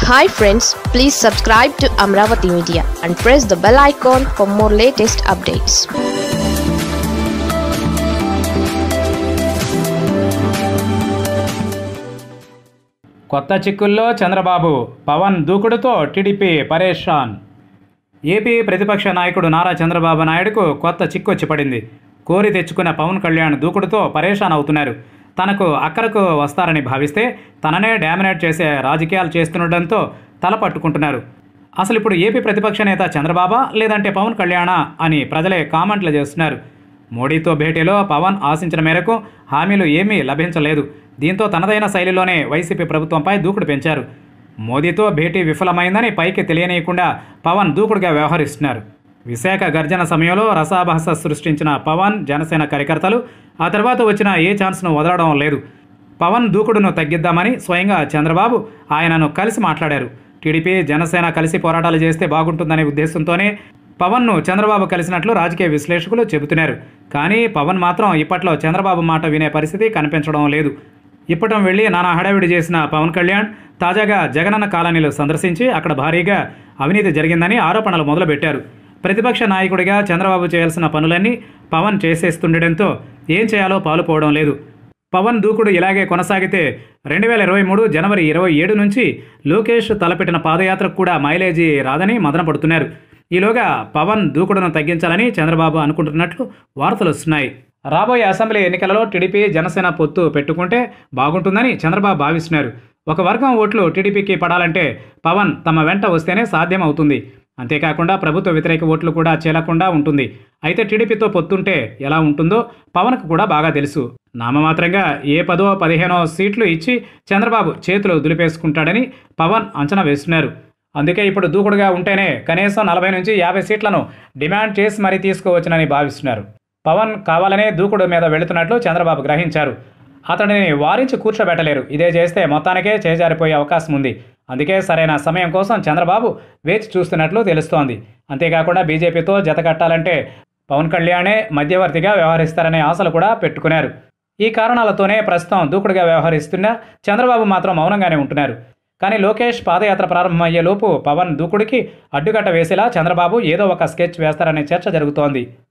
hi friends please subscribe to Amaravati media and press the bell icon for more latest updates కొత్త చిక్కుల్లో చంద్రబాబు పవన్ దూకుడుతో TDP పరేషాన్ AP ప్రతిపక్ష నాయకుడు నారా చంద్రబాబు నాయుడుకు కొత్త చిక్కు వచ్చి పడింది కోరి తెచ్చుకున్న పవన్ కళ్యాణ్ దూకుడుతో పరేషాన్ అవుతున్నారు తనకు అక్కరకు వస్తారని భావిస్తే తననే డామినేట్ చేసే రాజకీయాలు చేస్తుండటంతో తల పట్టుకుంటున్నారు అసలు ఇప్పుడు ఏపీ ప్రతిపక్ష నేత చంద్రబాబా లేదంటే పవన్ కళ్యాణా అని ప్రజలే కామెంట్లు చేస్తున్నారు మోడీతో భేటీలో పవన్ ఆశించిన మేరకు హామీలు ఏమీ లభించలేదు దీంతో తనదైన శైలిలోనే వైసీపీ ప్రభుత్వంపై దూకుడు పెంచారు మోదీతో భేటీ విఫలమైందని పైకి తెలియనీయకుండా పవన్ దూకుడుగా వ్యవహరిస్తున్నారు విశాఖ గర్జన సమయంలో రసాభాస సృష్టించిన పవన్ జనసేన కార్యకర్తలు ఆ తర్వాత వచ్చిన ఏ ఛాన్స్ను వదలడం లేదు పవన్ దూకుడును తగ్గిద్దామని స్వయంగా చంద్రబాబు ఆయనను కలిసి మాట్లాడారు టీడీపీ జనసేన కలిసి పోరాటాలు చేస్తే బాగుంటుందనే ఉద్దేశంతోనే పవన్ను చంద్రబాబు కలిసినట్లు రాజకీయ విశ్లేషకులు చెబుతున్నారు కానీ పవన్ మాత్రం ఇప్పట్లో చంద్రబాబు మాట వినే పరిస్థితి కనిపించడం లేదు ఇప్పటం వెళ్ళి నానా హడావిడి చేసిన పవన్ కళ్యాణ్ తాజాగా జగనన్న కాలనీలు సందర్శించి అక్కడ భారీగా అవినీతి జరిగిందని ఆరోపణలు మొదలుపెట్టారు ప్రతిపక్ష నాయకుడిగా చంద్రబాబు చేయాల్సిన పనులన్నీ పవన్ చేసేస్తుండటంతో ఏం చేయాలో పాలుపోవడం లేదు పవన్ దూకుడు ఇలాగే కొనసాగితే రెండు వేల ఇరవై మూడు జనవరి ఇరవై ఏడు నుంచి లోకేష్ తలపెట్టిన పాదయాత్రకు కూడా మైలేజీ రాదని మదన పడుతున్నారు ఈలోగా పవన్ దూకుడును తగ్గించాలని చంద్రబాబు అనుకుంటున్నట్లు వార్తలు వస్తున్నాయి రాబోయే అసెంబ్లీ ఎన్నికలలో టీడీపీ జనసేన పొత్తు పెట్టుకుంటే బాగుంటుందని చంద్రబాబు భావిస్తున్నారు ఒక వర్గం ఓట్లు టీడీపీకి పడాలంటే పవన్ తమ వెంట వస్తేనే సాధ్యం అవుతుంది అంతేకాకుండా ప్రభుత్వ వ్యతిరేక ఓట్లు కూడా చేలకుండా ఉంటుంది అయితే టీడీపీతో పొత్తుంటే ఎలా ఉంటుందో పవన్కు కూడా బాగా తెలుసు నామమాత్రంగా ఏ పదో పదిహేనో సీట్లు ఇచ్చి చంద్రబాబు చేతులు దులిపేసుకుంటాడని పవన్ అంచనా వేస్తున్నారు అందుకే ఇప్పుడు దూకుడుగా ఉంటేనే కనీసం నలభై నుంచి యాభై సీట్లను డిమాండ్ చేసి మరీ తీసుకోవచ్చునని భావిస్తున్నారు పవన్ కావాలనే దూకుడు మీద వెళుతున్నట్లు చంద్రబాబు గ్రహించారు అతడిని వారించి కూర్చోబెట్టలేరు ఇదే చేస్తే మొత్తానికే చేజారిపోయే అవకాశం ఉంది అందుకే సరైన సమయం కోసం చంద్రబాబు వేచి చూస్తున్నట్లు తెలుస్తోంది అంతేకాకుండా బీజేపీతో జతకట్టాలంటే పవన్ కళ్యాణే మధ్యవర్తిగా వ్యవహరిస్తారనే ఆశలు కూడా పెట్టుకున్నారు ఈ కారణాలతోనే ప్రస్తుతం దూకుడుగా వ్యవహరిస్తున్న చంద్రబాబు మాత్రం మౌనంగానే ఉంటున్నారు కానీ లోకేష్ పాదయాత్ర ప్రారంభమయ్యేలోపు పవన్ దూకుడికి అడ్డుకట్ట వేసేలా చంద్రబాబు ఏదో ఒక స్కెచ్ వేస్తారనే చర్చ జరుగుతోంది